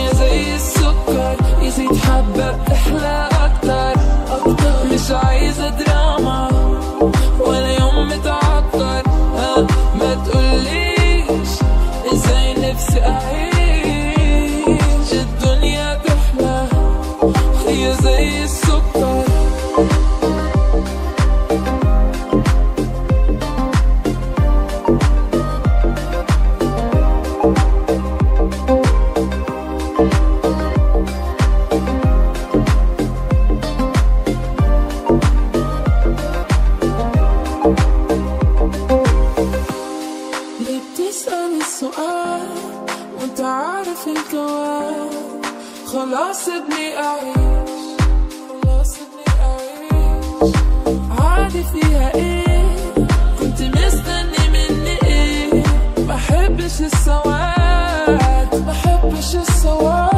هي زي السكر يزيد حبة بتحلى أكتر مش عايزة دراما ولا يوم متعكر ها ما تقوليش ازاي نفسي أعيش الدنيا تحلى هي زي السكر ليه بتسأل السؤال وانت عارف الجواب خلاص ابني أعيش خلاص ابني أعيش عادي فيها ايه كنت مستني مني ايه بحبش السواد بحبش السواد